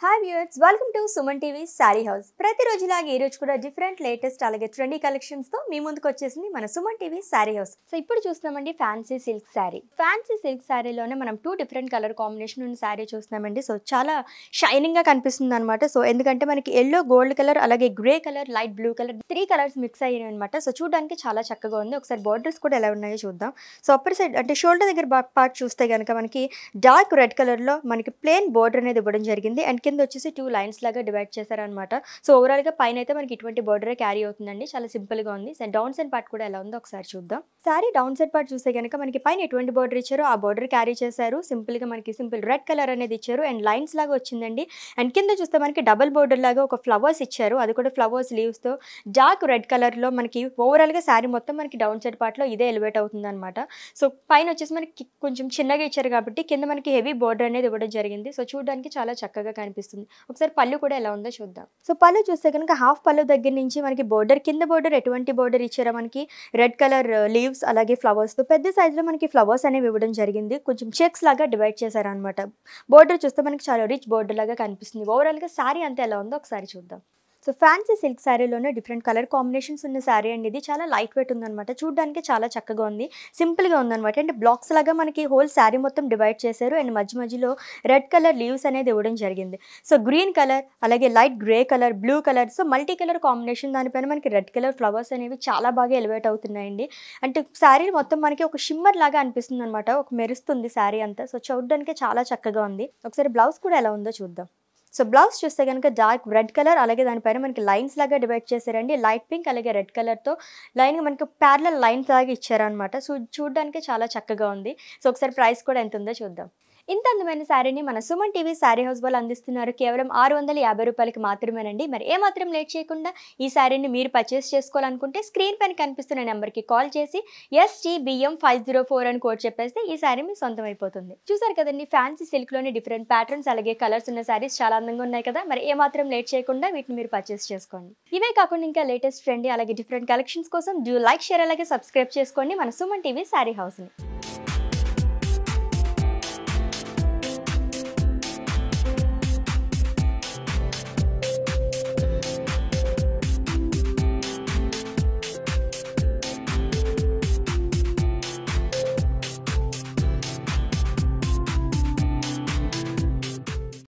hi viewers welcome to Suman TV saree house ప్రతిరోజులాగా ఈ రోజు కూడా డిఫరెంట్ లేటెస్ట్ అలాగే ట్రెండీ కలెక్షన్స్ తో మీ ముందుకు వచ్చేసింది మన Suman TV saree house so ఇప్పుడు చూస్తున్నామండి fancy silk saree fancy silk శారీలోనే మనం టూ డిఫరెంట్ కలర్ కాంబినేషన్ ఉన్న శారీ చూస్తున్నామండి సో చాలా షైనింగ్ గా కనిపిస్తుంది అనమాట సో ఎందుకంటే మనకి ఎల్లో గోల్డ్ కలర్ అలాగే grey colour light blue colour three colours mix అయ్యాయి అనమాట సో చూడడానికి చాలా చక్కగా ఉంది ఒకసారి బార్డర్స్ కూడా ఎలా ఉన్నాయో చూద్దాం సో అప్పర్ సైడ్ అంటే షోల్డర్ దగ్గర పార్ట్ చూస్తే కనుక మనకి డార్క్ రెడ్ కలర్లో మనకి ప్లేన్ బోర్డర్ అనేది ఇవ్వడం జరిగింది అండ్ కింద వచ్చేసి టూ లైన్స్ లాగా డివైడ్ చేశారనమాట సో ఓవరాల్గా పైన అయితే మనకి ఇటువంటి బోర్డరే క్యారీ అవుతుందండి చాలా సింపుల్గా ఉంది సో డౌన్ సైడ్ పార్ట్ కూడా ఎలా ఉందో ఒకసారి చూద్దాం సారీ డౌన్ సైడ్ పార్ట్ చూస్తే కనుక మనకి పైన ఎటువంటి బోర్డర్ ఇచ్చారో ఆ బోర్డర్ క్యారీ చేశారు సింపుల్గా మనకి సింపుల్ రెడ్ కలర్ అనేది ఇచ్చారు అండ్ లైన్స్ లాగా వచ్చిందండి అండ్ కింద చూస్తే మనకి డబల్ బోర్డర్ లాగా ఒక ఫ్లవర్స్ ఇచ్చారు అది కూడా ఫ్లవర్స్ లీవ్స్తో డార్క్ రెడ్ కలర్లో మనకి ఓవరాల్గా శారీ మొత్తం మనకి డౌన్ సైడ్ పార్ట్లో ఇదే ఎలివేట్ అవుతుంది అనమాట సో పైన వచ్చేసి మనకి కొంచెం చిన్నగా ఇచ్చారు కాబట్టి కింద మనకి హెవీ బోర్డర్ అనేది ఇవ్వడం జరిగింది సో చూడడానికి చాలా చక్కగా కనిపిస్తుంది ఒకసారి పళ్ళు కూడా ఎలా ఉందో చూద్దాం సో పళ్ళు చూస్తే కనుక హాఫ్ పళ్ళు దగ్గర నుంచి మనకి బోర్డర్ కింద బోర్డర్ ఎటువంటి బోర్డర్ ఇచ్చారో మనకి రెడ్ కలర్ లీవ్స్ అలాగే ఫ్లవర్స్తో పెద్ద సైజులో మనకి ఫ్లవర్స్ అనేవి ఇవ్వడం జరిగింది కొంచెం చెక్స్ లాగా డివైడ్ చేశారనమాట బోర్డర్ చూస్తే మనకి చాలా రిచ్ బోర్డర్ లాగా కనిపిస్తుంది ఓవరాల్గా శారీ అంతా ఎలా ఉందో ఒకసారి చూద్దాం సో ఫ్యాన్సీ సిల్క్ శారీలోనే డిఫరెంట్ కలర్ కాంబినేషన్స్ ఉన్న శారీ అండి ఇది చాలా లైట్ వెయిట్ ఉందన్నమాట చూడడానికి చాలా చక్కగా ఉంది సింపుల్గా ఉందన్నమాట అంటే బ్లాక్స్ లాగా మనకి హోల్ శారీ మొత్తం డివైడ్ చేశారు అండ్ మధ్య మధ్యలో రెడ్ కలర్ లీవ్స్ అనేది ఇవ్వడం జరిగింది సో గ్రీన్ కలర్ అలాగే light grey colour blue colour so multi colour combination దానిపైన మనకి రెడ్ కలర్ ఫ్లవర్స్ అనేవి చాలా బాగా ఎలివేట్ అవుతున్నాయండి అంటే శారీ మొత్తం మనకి ఒక షిమ్మర్ లాగా అనిపిస్తుంది అనమాట ఒక మెరుస్తుంది శారీ అంతా సో చూడడానికి చాలా చక్కగా ఉంది ఒకసారి బ్లౌజ్ కూడా ఎలా ఉందో చూద్దాం సో బ్లౌజ్ చూస్తే కనుక డార్క్ రెడ్ కలర్ అలాగే దానిపైన మనకి లైన్స్ లాగా డివైడ్ చేశారండి లైట్ పింక్ అలాగే రెడ్ కలర్తో లైన్ మనకి ప్యారలల్ లైన్స్ లాగా ఇచ్చారనమాట సో చూడడానికి చాలా చక్కగా ఉంది సో ఒకసారి ప్రైస్ కూడా ఎంత ఉందో చూద్దాం ఇంత అందమైన శారీని మన సుమన్ టీవీ శారీ హౌస్ వాళ్ళు అందిస్తున్నారు కేవలం ఆరు వందల యాభై రూపాయలకి మాత్రమేనండి మరి ఏ మాత్రం లేట్ చేయకుండా ఈ శారీని మీరు పర్చేస్ చేసుకోవాలనుకుంటే స్క్రీన్ పైన కనిపిస్తున్న నెంబర్కి కాల్ చేసి ఎస్టీబిఎం ఫైవ్ జీరో ఫోర్ అని కోడ్ చెప్పేస్తే ఈ శారీ మీ సొంతం అయిపోతుంది చూసారు కదండి ఫ్యాన్సీ సిల్క్లోని డిఫరెంట్ ప్యాటర్న్స్ అలాగే కలర్స్ ఉన్న శారీస్ చాలా అందంగా ఉన్నాయి కదా మరి ఏ మాత్రం లేట్ చేయకుండా వీటిని మీరు పర్చేస్ చేసుకోండి ఇవే కాకుండా ఇంకా లేటెస్ట్ ట్రెండ్ అలాగే డిఫరెంట్ కలెక్షన్స్ కోసం డూ లైక్ షేర్ అలాగే సబ్స్క్రైబ్ చేసుకోండి మన సుమన్ టీవీ శారీ హౌస్ని